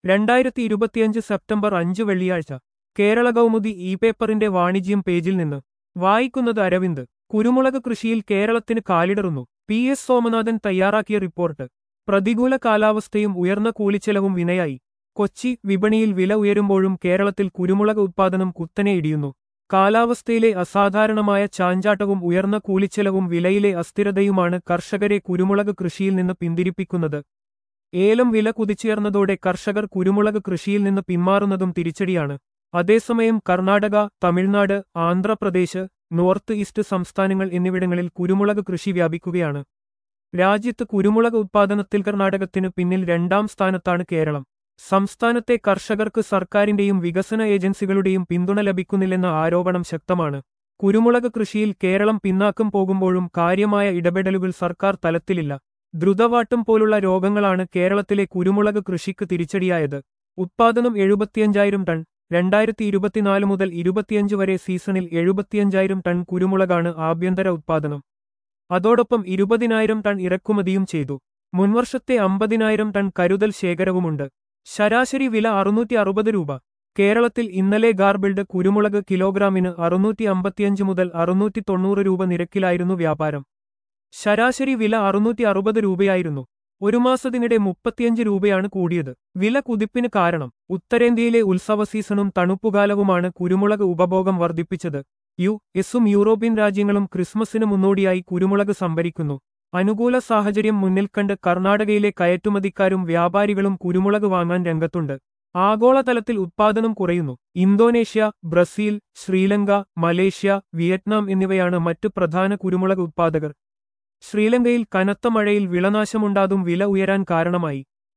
രണ്ടായിരത്തി ഇരുപത്തിയഞ്ച് സെപ്റ്റംബർ അഞ്ച് വെള്ളിയാഴ്ച കേരള കൗമുദി ഇ പേപ്പറിന്റെ വാണിജ്യം പേജിൽ നിന്ന് വായിക്കുന്നത് അരവിന്ദ് കുരുമുളക് കൃഷിയിൽ കേരളത്തിന് കാലിടറുന്നു പി എസ് സോമനാഥൻ തയ്യാറാക്കിയ റിപ്പോർട്ട് പ്രതികൂല കാലാവസ്ഥയും ഉയർന്ന കൂലിച്ചെലവും വിനയായി കൊച്ചി വിപണിയിൽ വില ഉയരുമ്പോഴും കേരളത്തിൽ കുരുമുളക് ഉത്പാദനം കുത്തനെ ഇടിയുന്നു കാലാവസ്ഥയിലെ അസാധാരണമായ ചാഞ്ചാട്ടവും ഉയർന്ന കൂലിച്ചെലവും വിലയിലെ അസ്ഥിരതയുമാണ് കർഷകരെ കുരുമുളക് കൃഷിയിൽ നിന്ന് പിന്തിരിപ്പിക്കുന്നത് ഏലം വില കുതിച്ചുയർന്നതോടെ കർഷകർ കുരുമുളക് കൃഷിയിൽ നിന്ന് പിന്മാറുന്നതും തിരിച്ചടിയാണ് അതേസമയം കർണാടക തമിഴ്നാട് ആന്ധ്രാപ്രദേശ് നോർത്ത് ഈസ്റ്റ് സംസ്ഥാനങ്ങൾ എന്നിവിടങ്ങളിൽ കുരുമുളക് കൃഷി വ്യാപിക്കുകയാണ് രാജ്യത്ത് കുരുമുളക് ഉത്പാദനത്തിൽ കർണാടകത്തിന് പിന്നിൽ രണ്ടാം സ്ഥാനത്താണ് കേരളം സംസ്ഥാനത്തെ കർഷകർക്ക് സർക്കാരിന്റെയും വികസന ഏജൻസികളുടെയും പിന്തുണ ലഭിക്കുന്നില്ലെന്ന ആരോപണം ശക്തമാണ് കുരുമുളക് കൃഷിയിൽ കേരളം പിന്നാക്കം പോകുമ്പോഴും കാര്യമായ ഇടപെടലുകൾ സർക്കാർ തലത്തിലില്ല ദ്രുതവാട്ടം പോലുള്ള രോഗങ്ങളാണ് കേരളത്തിലെ കുരുമുളക് കൃഷിക്ക് തിരിച്ചടിയായത് ഉത്പാദനം എഴുപത്തിയഞ്ചായിരം ടൺ രണ്ടായിരത്തി ഇരുപത്തിനാല് മുതൽ ഇരുപത്തിയഞ്ച് വരെ സീസണിൽ എഴുപത്തിയഞ്ചായിരം ടൺ കുരുമുളകാണ് ആഭ്യന്തര ഉത്പാദനം അതോടൊപ്പം ഇരുപതിനായിരം ടൺ ഇറക്കുമതിയും ചെയ്തു മുൻവർഷത്തെ അമ്പതിനായിരം ടൺ കരുതൽ ശേഖരവുമുണ്ട് ശരാശരി വില അറുന്നൂറ്റി അറുപത് രൂപ കേരളത്തിൽ ഇന്നലെ ഗാർബിൾഡ് കുരുമുളക് കിലോഗ്രാമിന് അറുന്നൂറ്റി അമ്പത്തിയഞ്ച് മുതൽ അറുന്നൂറ്റി തൊണ്ണൂറ് രൂപ നിരക്കിലായിരുന്നു വ്യാപാരം ശരാശരി വില അറുന്നൂറ്റി അറുപത് രൂപയായിരുന്നു ഒരു മാസത്തിനിടെ മുപ്പത്തിയഞ്ച് രൂപയാണ് കൂടിയത് വില കുതിപ്പിന് കാരണം ഉത്തരേന്ത്യയിലെ ഉത്സവ സീസണും തണുപ്പുകാലവുമാണ് കുരുമുളക് ഉപഭോഗം വർദ്ധിപ്പിച്ചത് യു എസും യൂറോപ്യൻ രാജ്യങ്ങളും ക്രിസ്മസിന് മുന്നോടിയായി കുരുമുളക് സംഭരിക്കുന്നു അനുകൂല സാഹചര്യം മുന്നിൽ കണ്ട് കർണാടകയിലെ കയറ്റുമതിക്കാരും വ്യാപാരികളും കുരുമുളക് വാങ്ങാൻ രംഗത്തുണ്ട് ആഗോളതലത്തിൽ ഉത്പാദനം കുറയുന്നു Indonesia Brazil Sri Lanka Malaysia Vietnam എന്നിവയാണ് മറ്റ് പ്രധാന കുരുമുളക് ഉത്പാദകർ ശ്രീലങ്കയിൽ കനത്ത മഴയിൽ വിളനാശമുണ്ടാതും വില ഉയരാൻ കാരണമായി